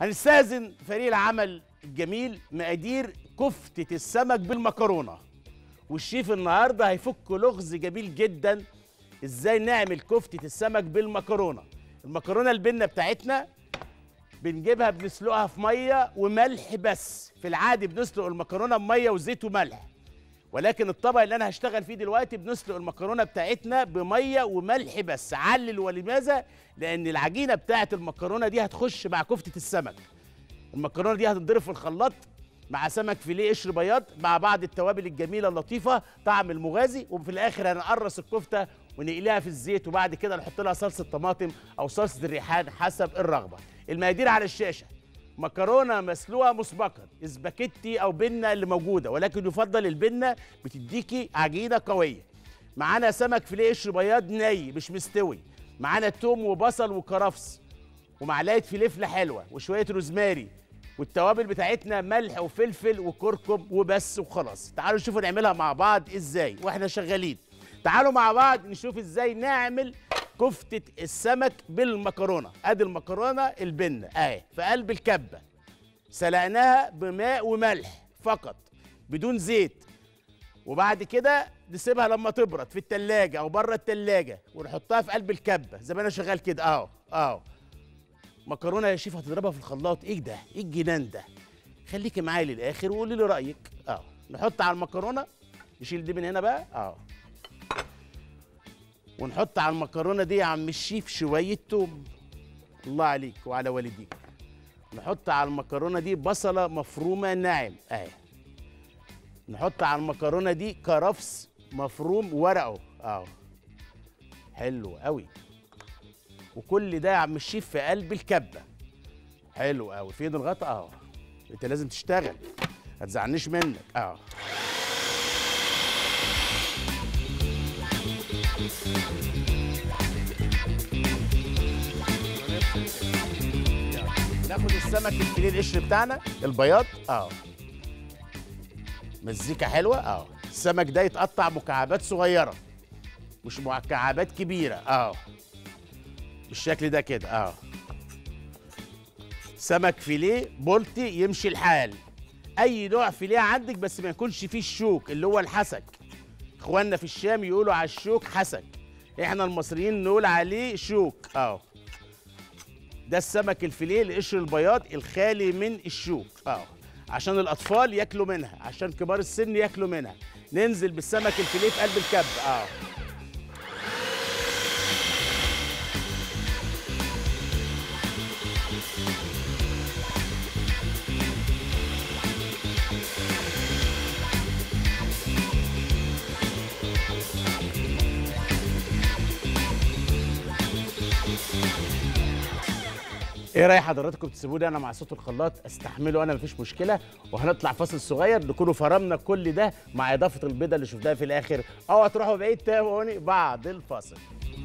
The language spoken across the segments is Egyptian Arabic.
هنستأذن فريق العمل الجميل مقادير كفتة السمك بالمكرونة والشيف النهارده هيفك لغز جميل جدا ازاي نعمل كفتة السمك بالمكرونة المكرونة البنة بتاعتنا بنجيبها بنسلقها في مية وملح بس في العادي بنسلق المكرونة بمية وزيت وملح ولكن الطبق اللي انا هشتغل فيه دلوقتي بنسلق المكرونه بتاعتنا بميه وملح بس علل ولماذا لان العجينه بتاعه المكرونه دي هتخش مع كفته السمك المكرونه دي هتتضرب في الخلاط مع سمك فيليه قشر بياض مع بعض التوابل الجميله اللطيفه طعم المغازي وفي الاخر هنقرص الكفته ونقليها في الزيت وبعد كده نحط لها صلصه طماطم او صلصه الريحان حسب الرغبه المقادير على الشاشه مكرونه مسلوقه مسبقا اسباجيتي او بنه اللي موجوده ولكن يفضل البنه بتديكي عجينه قويه معانا سمك فيليه قشر بياض ني مش مستوي معانا توم وبصل وكرفس ومعلقه فلفله حلوه وشويه روزماري والتوابل بتاعتنا ملح وفلفل وكركم وبس وخلاص تعالوا نشوفوا نعملها مع بعض ازاي واحنا شغالين تعالوا مع بعض نشوف ازاي نعمل كفتة السمك بالمكرونة ادي المكرونة البنة اهي في قلب الكبة سلقناها بماء وملح فقط بدون زيت وبعد كده نسيبها لما تبرد في التلاجة او بره التلاجة ونحطها في قلب الكبة زي ما انا شغال كده اهو اهو مكرونه يا شيف هتضربها في الخلاط ايه ده ايه الجنان ده خليكي معايا للاخر وقولي لي رايك اه نحط على المكرونه نشيل دي من هنا بقى اه ونحط على المكرونه دي يا عم الشيف شويه توم الله عليك وعلى والديك نحط على المكرونه دي بصله مفرومه ناعم اهي نحط على المكرونه دي كرفس مفروم ورقه اه حلو قوي وكل ده يا عم الشيف في قلب الكبه حلو قوي فين الغطا اهو انت لازم تشتغل ما تزعلنيش منك اه ناخد السمك الفيليه القشر بتاعنا البياض اه مزيكا حلوه اه السمك ده يتقطع مكعبات صغيره مش مكعبات كبيره اه بالشكل ده كده اه سمك فيليه بولتي يمشي الحال اي نوع فيليه عندك بس ما يكونش فيه الشوك اللي هو الحسك اخواننا في الشام يقولوا على الشوك حسك احنا المصريين نقول عليه شوك اه ده السمك الفيليه القشر البياض الخالي من الشوك اه عشان الاطفال ياكلوا منها عشان كبار السن ياكلوا منها ننزل بالسمك الفيليه في قلب الكب اه ايه راي حضراتكم تسيبوني انا مع صوت الخلاط استحمله انا مفيش مشكله وهنطلع فاصل صغير نكونوا فرمنا كل ده مع اضافه البيضه اللي شفناها في الاخر اوعى تروحوا بعيد تابعوني بعد الفاصل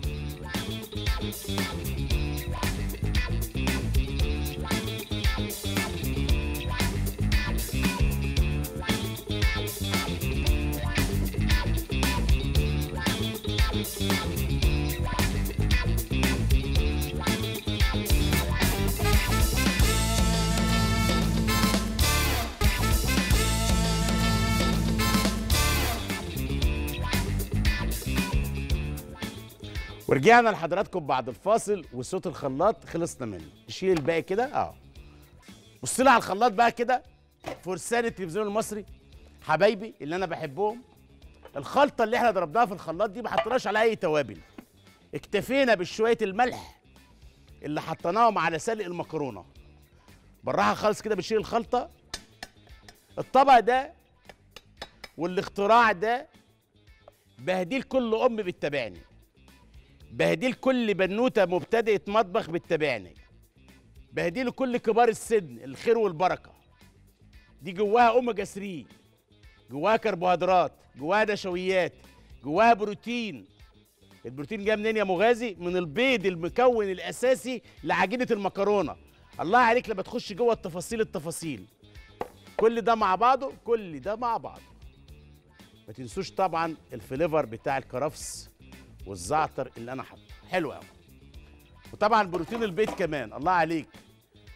ورجعنا لحضراتكم بعد الفاصل وصوت الخلاط خلصنا منه نشيل الباقي كده اه بص لي على الخلاط بقى كده فرسان التلفزيون المصري حبايبي اللي انا بحبهم الخلطه اللي احنا ضربناها في الخلاط دي ما حطيناش عليها اي توابل اكتفينا بشويه الملح اللي حطيناهم على سلق المكرونه بالراحه خالص كده بنشيل الخلطه الطبق ده والاختراع ده بهديل كل ام بتتابعني بهديل كل بنوته مبتدئه مطبخ بتتابعني بهديل كل كبار السن الخير والبركه دي جواها اوميجا 3 جواها كربوهيدرات جواها نشويات جواها بروتين البروتين جاي منين يا مغازي من البيض المكون الاساسي لعجينه المكرونه الله عليك لما تخش جوه التفاصيل التفاصيل كل ده مع بعضه كل ده مع بعضه ما تنسوش طبعا الفليفر بتاع الكرفس والزعتر اللي انا حاطه حلو قوي وطبعا بروتين البيض كمان الله عليك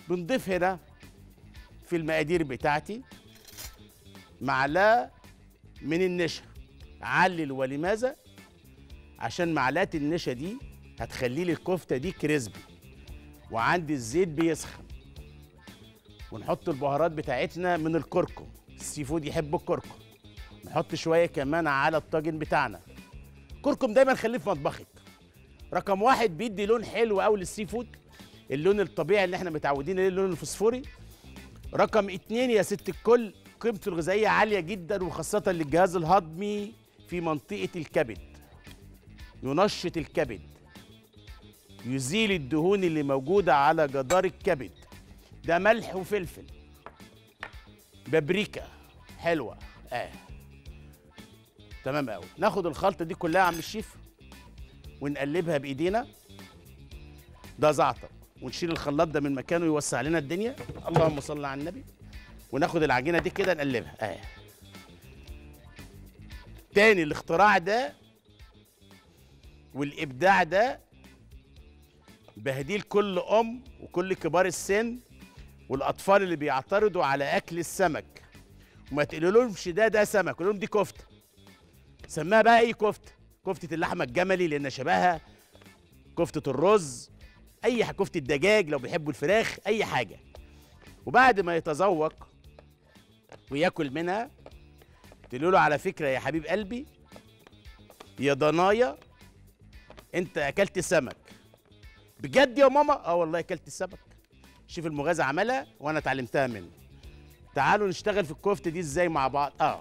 بنضيف هنا في المقادير بتاعتي معلقه من النشا علل ولماذا عشان معلقه النشا دي هتخلي لي الكفته دي كريسبي وعندي الزيت بيسخن ونحط البهارات بتاعتنا من الكركم السي فود يحب الكركم نحط شويه كمان على الطاجن بتاعنا كركم دايما خليه في مطبخك رقم واحد بيدي لون حلو قوي للسي فود اللون الطبيعي اللي احنا متعودين عليه اللون الفوسفوري رقم اتنين يا ست الكل قيمته الغذائيه عاليه جدا وخاصه للجهاز الهضمي في منطقه الكبد ينشط الكبد يزيل الدهون اللي موجوده على جدار الكبد ده ملح وفلفل بابريكا حلوه اه تمام قوي ناخد الخلطه دي كلها يا عم الشيف ونقلبها بايدينا ده زعتر ونشيل الخلاط ده من مكانه يوسع لنا الدنيا اللهم صل على النبي وناخد العجينه دي كده نقلبها اه تاني الاختراع ده والابداع ده بهديه لكل ام وكل كبار السن والاطفال اللي بيعترضوا على اكل السمك وما تقولولهمش ده ده سمك قول لهم دي كفته سماها بقى ايه كفته كفته اللحمه الجملي لان شبهها كفته الرز اي ح- كفته الدجاج لو بيحبوا الفراخ اي حاجه وبعد ما يتذوق وياكل منها تقول له على فكره يا حبيب قلبي يا ضنايا انت اكلت سمك بجد يا ماما اه والله اكلت السمك شوف المغازة عملها وانا اتعلمتها منه تعالوا نشتغل في الكفته دي ازاي مع بعض اه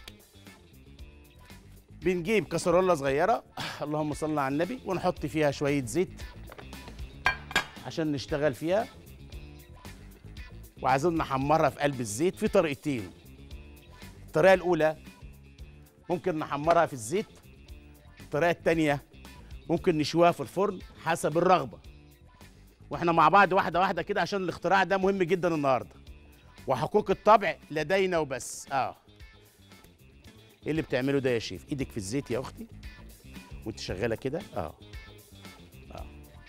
بنجيب كسرولة صغيرة اللهم صل على النبي ونحط فيها شوية زيت عشان نشتغل فيها وعايزين نحمرها في قلب الزيت في طريقتين الطريقة الأولى ممكن نحمرها في الزيت الطريقة التانية ممكن نشويها في الفرن حسب الرغبة واحنا مع بعض واحدة واحدة كده عشان الاختراع ده مهم جدا النهاردة وحقوق الطبع لدينا وبس اه ايه اللي بتعمله ده يا شيف ايدك في الزيت يا اختي وانت شغاله كده اه اه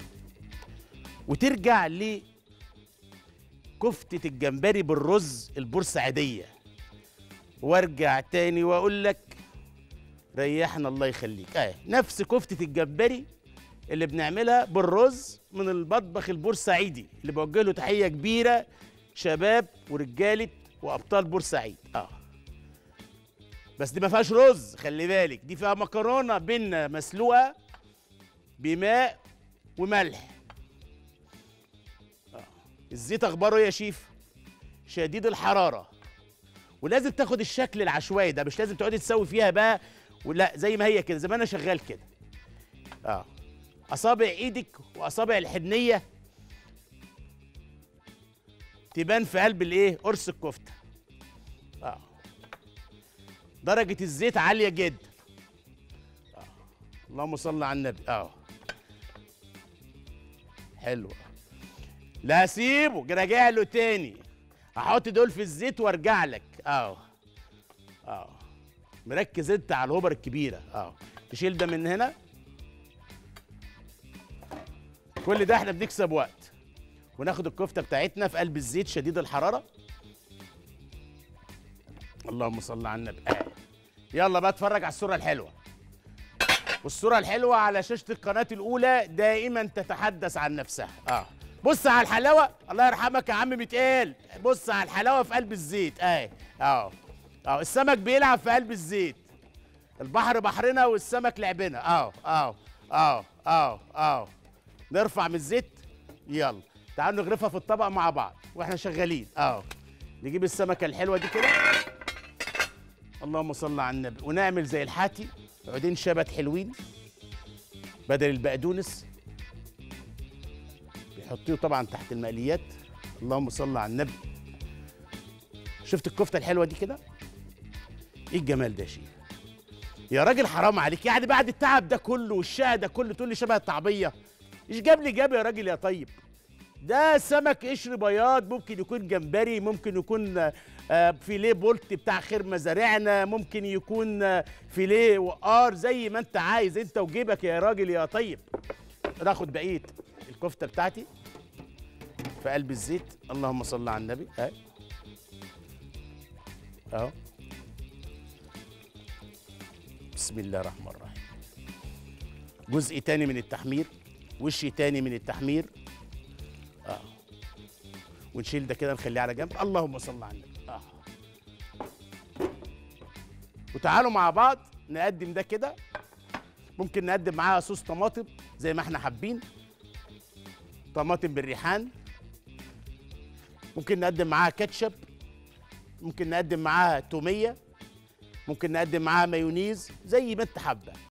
وترجع ل كفتة الجمبري بالرز البورسعيدية وارجع تاني واقول لك ريحنا الله يخليك اه نفس كفتة الجمبري اللي بنعملها بالرز من المطبخ البورسعيدي اللي بوجه له تحية كبيرة شباب ورجالة وابطال بورسعيد اه بس دي ما فيهاش رز خلي بالك دي فيها مكرونه بينا مسلوقه بماء وملح آه. الزيت اخباره إيه يا شيف شديد الحراره ولازم تاخد الشكل العشوائي ده مش لازم تقعدي تسوي فيها بقى ولا زي ما هي كده زي ما انا شغال كده اه اصابع ايدك واصابع الحنيه تبان في قلب الايه قرص الكفته اه درجة الزيت عالية جدا آه. اللهم صل على النبي اه حلو لا سيبه راجع له تاني هحط دول في الزيت وارجع لك اه اه مركز انت على الهوبر الكبيرة اه تشيل ده من هنا كل ده احنا بنكسب وقت وناخد الكفتة بتاعتنا في قلب الزيت شديد الحرارة اللهم صل على النبي آه. يلا بقى اتفرج على الصورة الحلوة والصورة الحلوة على شاشة القناة الأولى دائما تتحدث عن نفسها اه بص على الحلاوة الله يرحمك يا عم متقال بص على الحلاوة في قلب الزيت اه اه اه السمك بيلعب في قلب الزيت البحر بحرنا والسمك لعبنا اه اه اه اه اه نرفع من الزيت يلا تعالوا نغرفها في الطبق مع بعض واحنا شغالين اه نجيب السمكة الحلوة دي كده اللهم صل على النبي ونعمل زي الحاتي عودين شبت حلوين بدل البقدونس بيحطيه طبعا تحت المقليات اللهم صل على النبي شفت الكفته الحلوه دي كده ايه الجمال ده يا شيخ يا راجل حرام عليك يعني بعد التعب ده كله والشقى ده كله تقول لي شبه الطعبيه ايش جاب لي جاب يا راجل يا طيب ده سمك قشر بياض ممكن يكون جمبري ممكن يكون آه، فيليه بولت بتاع خير مزارعنا ممكن يكون آه، فيليه وقار زي ما انت عايز انت وجيبك يا راجل يا طيب ناخد بقيه الكفته بتاعتي في قلب الزيت اللهم صل على النبي اهي اهو بسم الله الرحمن الرحيم جزء تاني من التحمير وش تاني من التحمير اه ونشيل ده كده نخليه على جنب اللهم صل على النبي اه وتعالوا مع بعض نقدم ده كده ممكن نقدم معاها صوص طماطم زي ما احنا حابين طماطم بالريحان ممكن نقدم معاها كاتشب ممكن نقدم معاها توميه ممكن نقدم معاها مايونيز زي ما انت حابه